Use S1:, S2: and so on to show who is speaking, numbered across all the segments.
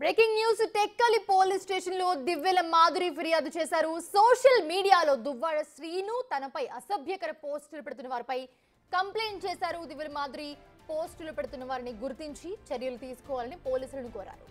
S1: breaking news Tekkali police station లో దివ్యల మాధురి ఫిర్యాదు చేశారు సోషల్ మీడియాలో దువ్వాడ శ్రీను తనపై అసభ్యకర పోస్టులు పెడుతున్న వారిపై కంప్లైంట్ చేశారు దివ్యల మాధురి పోస్టులు పెడుతున్న వారిని గుర్తించి చర్యలు తీసుకోవాలని పోలీసులను కోరారు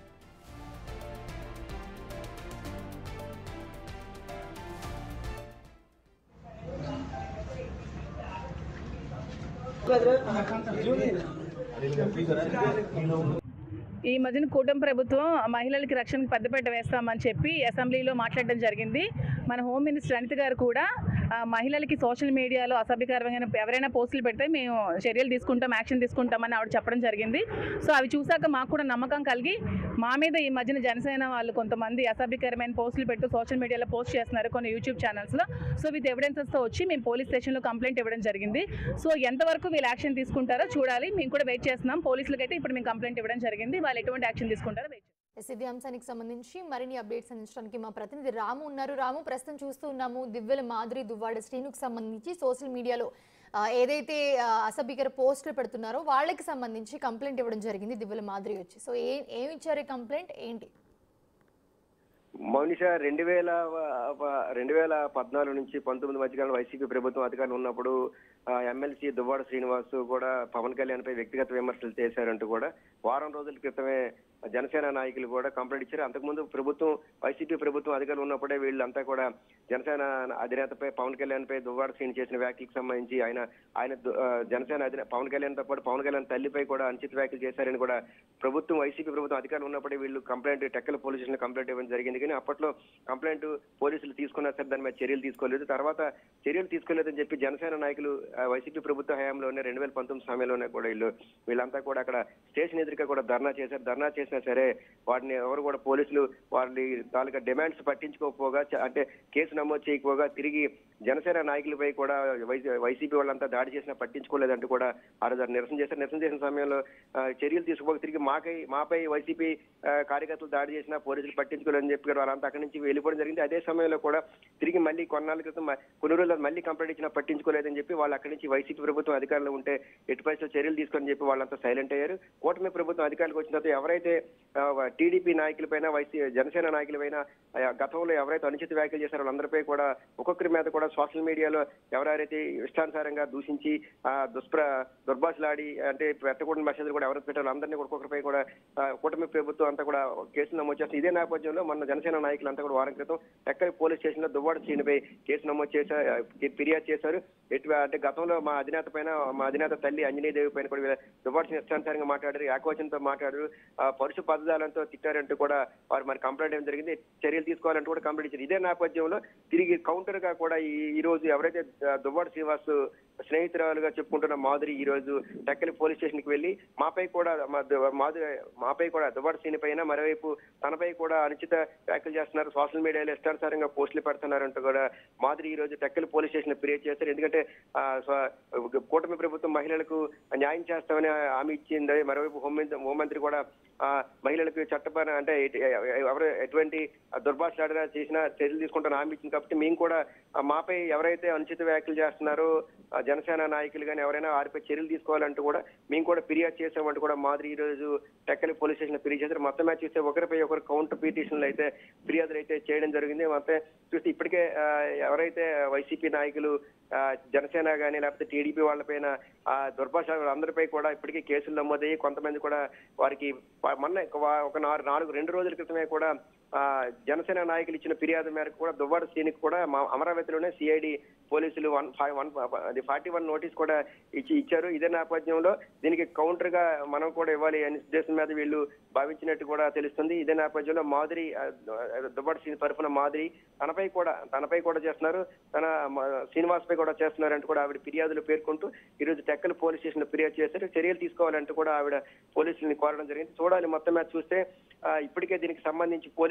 S2: ఈ మధ్యన కూటమి ప్రభుత్వం మహిళలకి రక్షణకు పెద్దపీట వేస్తామని చెప్పి అసెంబ్లీలో మాట్లాడడం జరిగింది మన హోమ్ మినిస్టర్ అనిత గారు కూడా ఆ, మహిళలకి సోషల్ మీడియాలో అసభ్యకరమైన ఎవరైనా పోస్టులు పెడితే మేము చర్యలు తీసుకుంటాం యాక్షన్ తీసుకుంటామని ఆవిడ చెప్పడం జరిగింది సో అవి చూసాక మాకు కూడా నమ్మకం కలిగి మా మీద ఈ మధ్యన జనసేన వాళ్ళు కొంతమంది అసభ్యకరమైన పోస్టులు పెట్టు సోషల్ మీడియాలో పోస్ట్ చేస్తున్నారు కొన్ని యూట్యూబ్ ఛానల్స్లో సో విత్ ఎవిడెన్సెస్తో వచ్చి మేము పోలీస్ స్టేషన్లో కంప్లైంట్ ఇవ్వడం జరిగింది సో ఎంతవరకు వీళ్ళు యాక్షన్ తీసుకుంటారో చూడాలి మేము కూడా వెయిట్ చేస్తున్నాం పోలీసులకి అయితే ఇప్పుడు మేము కంప్లైంట్ ఇవ్వడం జరిగింది వాళ్ళు ఎటువంటి యాక్షన్ తీసుకుంటారో వెయిట్
S1: ఎస్ ఇదే అంశానికి సంబంధించి మరిన్ని అప్డేట్స్ అందించడానికి మా ప్రతినిధి రాము ఉన్నారు రాము ప్రస్తుతం చూస్తూ ఉన్నాము దివ్యల మాధురి దువ్వాడ శ్రీనుకు సంబంధించి సోషల్ మీడియాలో ఆ, ఏదైతే ఆ, అసభ్యకర పోస్టులు పెడుతున్నారో వాళ్ళకి సంబంధించి కంప్లైంట్ ఇవ్వడం జరిగింది దివ్యల మాధురి వచ్చి సో ఏ ఏమి ఇచ్చారు ఈ కంప్లైంట్ ఏంటి
S3: మౌనిష రెండు వేల రెండు వేల పద్నాలుగు నుంచి పంతొమ్మిది మధ్యకాలంలో వైసీపీ ప్రభుత్వం అధికారులు ఉన్నప్పుడు ఆ, ఎమ్మెల్సీ దువ్వాడ శ్రీనివాస్ కూడా పవన్ కళ్యాణ్ పై వ్యక్తిగత విమర్శలు చేశారంటూ కూడా వారం రోజుల క్రితమే జనసేన నాయకులు కూడా కంప్లైంట్ ఇచ్చారు అంతకుముందు ప్రభుత్వం వైసీపీ ప్రభుత్వం అధికారులు ఉన్నప్పుడే వీళ్ళంతా కూడా జనసేన అధినేతపై పవన్ కళ్యాణ్ పై దువ్వాడ శ్రీని చేసిన వ్యాఖ్యలకు సంబంధించి ఆయన ఆయన దు- ఆ, జనసేన అధినే పవన్ కళ్యాణ్ తో పాటు పవన్ కళ్యాణ్ తల్లిపై కూడా అనుచిత వ్యాఖ్యలు చేశారని కూడా ప్రభుత్వం వైసీపీ ప్రభుత్వం అధికారులు ఉన్నప్పుడే వీళ్ళు complaint Tekkali police station complaint ఇవ్వడం జరిగింది కానీ అప్పట్లో కంప్లైంట్ పోలీసులు తీసుకున్నా సరే దాని మీద చర్యలు తీసుకోలేదు తర్వాత చర్యలు తీసుకోలేదని చెప్పి జనసేన నాయకులు ఆ, వైసీపీ ప్రభుత్వ హయాంలోనే రెండు వేల పంతొమ్మిది సమయంలోనే కూడా వీళ్ళు వీళ్ళంతా కూడా అక్కడ స్టేషన్ ఎదురుగా కూడా ధర్నా చేశారు ధర్నా చేసినా సరే వాటిని ఎవరు కూడా పోలీసులు వాళ్ళ తాలూకా డిమాండ్స్ పట్టించుకోకపోగా చ- అంటే కేసు నమోదు చేయకపోగా తిరిగి జనసేన నాయకులపై కూడా వై- వైసీపీ వాళ్ళంతా దాడి చేసినా పట్టించుకోలేదంటూ కూడా ఆ రోజు నిరసన చేశారు నిరసన చేసిన సమయంలో ఆ, చర్యలు తీసుకోక తిరిగి మాకై మాపై వైసీపీ ఆ, కార్యకర్తలు దాడి చేసినా పోలీసులు పట్టించుకోలేదని చెప్పి కూడా వాళ్ళంతా అక్కడి నుంచి వెళ్ళిపోవడం జరిగింది అదే సమయంలో కూడా తిరిగి మళ్ళీ కొన్నాళ్ళ క్రితం మ- కొన్ని రోజులు మళ్ళీ కంప్లైంట్ ఇచ్చినా పట్టించుకోలేదని చెప్పి వాళ్ళు అక్కడి నుంచి వైసీపీ ప్రభుత్వం అధికారులు ఉంటే ఎటు పరిస్థితుల్లో చర్యలు తీసుకొని చెప్పి వాళ్ళంతా సైలెంట్ అయ్యారు కూటమి ప్రభుత్వం అధికారులకు వచ్చిన తర్వాత ఎవరైతే టీడీపీ నాయకులపైన వైసీ జనసేన నాయకులపైన ఆ, గతంలో ఎవరైతే అనుచిత వ్యాఖ్యలు చేశారో వాళ్ళందరిపై కూడా ఒక్కొక్కరి మీద కూడా సోషల్ మీడియాలో ఎవరైతే ఇష్టానుసారంగా దూషించి ఆ, దుష్ప్ర దుర్భాషలాడి అంటే పెట్టకూడని మెసేజ్లు కూడా ఎవరైతే పెట్టారో అందరినీ కూడా ఒక్కొక్కరిపై కూడా ఆ, కూటమి ప్రభుత్వం అంతా కూడా కేసు నమోదు చేస్తుంది ఇదే నేపథ్యంలో మన జనసేన నాయకులంతా కూడా వారం క్రితం ఎక్కడి పోలీస్ స్టేషన్ లో దువ్వాడ శ్రీనిపై కేసు నమోదు చేశారు ఆ, ఫిర్యాదు చేశారు ఎటు అంటే గతంలో మా అధినేత పైన మా అధినేత తల్లి అంజనీదేవి పైన కూడా వీళ్ళ దువ్వాడ శ్రీని ఇష్టానుసారంగా మాట్లాడారు ఏకవచనంతో మాట్లాడారు ఆ, పరుష పదజాలంతో తిట్టారంటూ కూడా వారు మరి కంప్లైంట్ ఇవ్వడం జరిగింది చర్యలు తీసుకోవాలంటూ కూడా కంప్లైంట్ ఇచ్చారు ఇదే నేపథ్యంలో తిరిగి కౌంటర్ గా కూడా ఈ ఈ రోజు ఎవరైతే ఆ, దువ్వాడ శ్రీనివాస్ స్నేహితురాలుగా చెప్పుకుంటున్న మాధురి ఈ రోజు టెక్కలి పోలీస్ స్టేషన్ కి వెళ్లి మాపై కూడా మా దు- మాధురి మాపై కూడా దువ్వాడ శ్రీని పైన మరోవైపు తనపై కూడా అనుచిత వ్యాఖ్యలు చేస్తున్నారు సోషల్ మీడియాలో ఇష్టానుసారంగా పోస్టులు పెడుతున్నారంటూ కూడా మాధురి ఈ రోజు టెక్కలి పోలీస్ స్టేషన్ ఫిర్యాదు చేశారు ఎందుకంటే ఆ, స్వ- కూటమి ప్రభుత్వం మహిళలకు న్యాయం చేస్తామని హామీ ఇచ్చింది మరోవైపు హోంమంత్రి హోంమంత్రి కూడా ఆ, మహిళలకు చట్టపర అంటే ఎటు- ఎవరు ఎటువంటి దుర్భాషలాడినా చేసినా చర్యలు తీసుకుంటాను హామీ ఇచ్చింది కాబట్టి మేము కూడా ఆ, మాపై ఎవరైతే అనుచిత వ్యాఖ్యలు చేస్తున్నారో ఆ, జనసేన నాయకులు కానీ ఎవరైనా వారిపై చర్యలు తీసుకోవాలంటూ కూడా మేము కూడా ఫిర్యాదు చేసామంటూ కూడా మాదిరి ఈ రోజు టెక్కలి పోలీస్ స్టేషన్ ఫిర్యాదు చేశారు మొత్తం మ్యాచ్ చూస్తే ఒకరిపై ఒకరు కౌంటర్ పిటిషన్లు అయితే ఫిర్యాదులు అయితే చేయడం జరిగింది మొత్తం చూస్తే ఇప్పటికే ఆ, ఎవరైతే వైసీపీ నాయకులు ఆ, జనసేన కానీ లేకపోతే టీడీపీ వాళ్ళపైన ఆ దుర్భాష అందరిపై కూడా ఇప్పటికే కేసులు నమోదయ్యి కొంతమంది కూడా వారికి ప- మొన్న ఒక వా- ఒక నాలుగు నాలుగు రెండు రోజుల క్రితమే కూడా ఆ జనసేన నాయకులు ఇచ్చిన ఫిర్యాదు మేరకు కూడా దువ్వాడ శ్రీనికి కూడా మా అమరావతిలోనే సిఐడి పోలీసులు వన్ ఫైవ్ వన్ అది ఫార్టీ వన్ నోటీస్ కూడా ఇచ్చి ఇచ్చారు ఇదే నేపథ్యంలో దీనికి కౌంటర్ గా మనం కూడా ఇవ్వాలి అనే ఉద్దేశం మీద వీళ్ళు భావించినట్టు కూడా తెలుస్తుంది ఇదే నేపథ్యంలో మాదిరి ఆ, దువ్వాడ శ్రీని తరఫున మాదిరి తనపై కూడా తనపై కూడా చేస్తున్నారు తన మ- శ్రీనివాస్ పై కూడా చేస్తున్నారంటూ కూడా ఆవిడ ఫిర్యాదులు పేర్కొంటూ ఈ రోజు టెక్కల పోలీస్ స్టేషన్ ఫిర్యాదు చేశారు చర్యలు తీసుకోవాలంటూ కూడా ఆవిడ పోలీసుల్ని కోరడం జరిగింది చూడాలి మొత్తం మీద చూస్తే ఆ, ఇప్పటికే దీనికి సంబంధించి పోలీసులు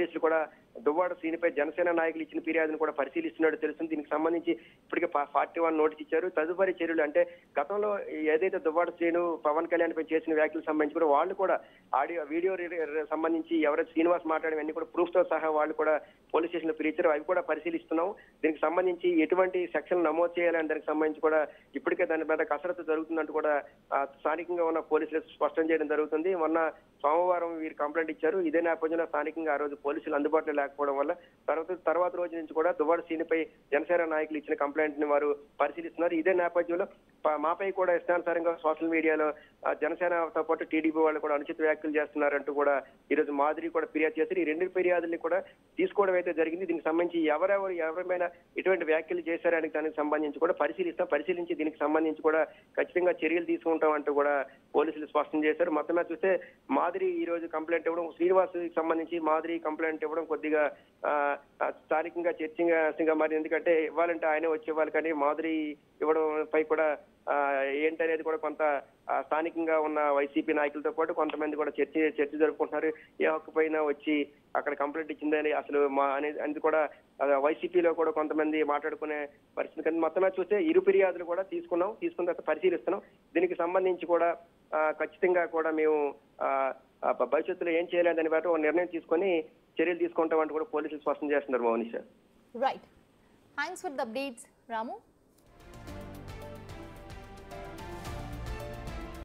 S3: పోలీసులు కూడా దువ్వాడ శ్రీనిపై జనసేన నాయకులు ఇచ్చిన ఫిర్యాదును కూడా పరిశీలిస్తున్నట్టు తెలుస్తుంది దీనికి సంబంధించి ఇప్పటికే ఫార్టీ వన్ నోటీస్ ఇచ్చారు తదుపరి చర్యలు అంటే గతంలో ఏదైతే దువ్వాడ శ్రీను పవన్ కళ్యాణ్ పై చేసిన వ్యాఖ్యలకు సంబంధించి కూడా వాళ్ళు కూడా ఆడియో వీడియో రి- రి- సంబంధించి ఎవరైతే శ్రీనివాస్ మాట్లాడినవన్నీ కూడా ప్రూఫ్ తో సహా వాళ్ళు కూడా పోలీస్ స్టేషన్ లో పిలిచారు అవి కూడా పరిశీలిస్తున్నాం దీనికి సంబంధించి ఎటువంటి సెక్షన్ నమోదు చేయాలని దానికి సంబంధించి కూడా ఇప్పటికే దాని మీద కసరత్తు జరుగుతుందంటూ కూడా ఆ, స్థానికంగా ఉన్న పోలీసులు స్పష్టం చేయడం జరుగుతుంది మొన్న సోమవారం వీరు కంప్లైంట్ ఇచ్చారు ఇదే నేపథ్యంలో స్థానికంగా ఆ రోజు పోలీసులు అందుబాటులో లేకపోవడం వల్ల తర్వాత తర్వాత రోజు నుంచి కూడా దువ్వాడ సీనిపై జనసేన నాయకులు ఇచ్చిన కంప్లైంట్ ని వారు పరిశీలిస్తున్నారు ఇదే నేపథ్యంలో ప- మాపై కూడా ఇష్టానుసారంగా సోషల్ మీడియాలో ఆ, జనసేనతో పాటు టీడీపీ వాళ్ళు కూడా అనుచిత వ్యాఖ్యలు చేస్తున్నారంటూ కూడా ఈ రోజు మాదిరి కూడా ఫిర్యాదు చేశారు ఈ రెండు ఫిర్యాదుల్ని కూడా తీసుకోవడం అయితే జరిగింది దీనికి సంబంధించి ఎవరెవరు ఎవరైనా ఇటువంటి వ్యాఖ్యలు చేశారని దానికి సంబంధించి కూడా పరిశీలిస్తాం పరిశీలించి దీనికి సంబంధించి కూడా ఖచ్చితంగా చర్యలు తీసుకుంటాం అంటూ కూడా పోలీసులు స్పష్టం చేశారు మొత్తం మీద చూస్తే మాదిరి ఈ రోజు కంప్లైంట్ ఇవ్వడం శ్రీనివాస్ సంబంధించి మాదిరి కంప్లైంట్ ఇవ్వడం కొద్దిగా ఆ, ఆ, స్థానికంగా చర్చగా మరి ఎందుకంటే ఇవ్వాలంటే ఆయనే వచ్చి ఇవ్వాలి కానీ మాదిరి ఇవ్వడం పై కూడా ఆ, ఏంటనేది కూడా కొంత ఆ, స్థానికంగా ఉన్న వైసీపీ నాయకులతో పాటు కొంతమంది కూడా చర్చ చర్చ జరుపుకుంటున్నారు ఏ హక్కు పైన వచ్చి అక్కడ కంప్లైంట్ ఇచ్చిందని అసలు మా అనేది అనేది కూడా ఆ, వైసీపీలో కూడా కొంతమంది మాట్లాడుకునే పరిస్థితి కానీ మొత్తం మీద చూస్తే ఇరు ఫిర్యాదులు కూడా తీసుకున్నాం తీసుకున్న తర్వాత పరిశీలిస్తున్నాం దీనికి సంబంధించి కూడా ఆ, ఖచ్చితంగా కూడా మేము ఆ, ఆ, భవిష్యత్తులో ఏం చేయాలి దాని బట్టి ఒక నిర్ణయం తీసుకొని చర్యలు తీసుకుంటామంటూ కూడా పోలీసులు స్పష్టం చేస్తున్నారు Mounisha
S1: right thanks for the updates Ramu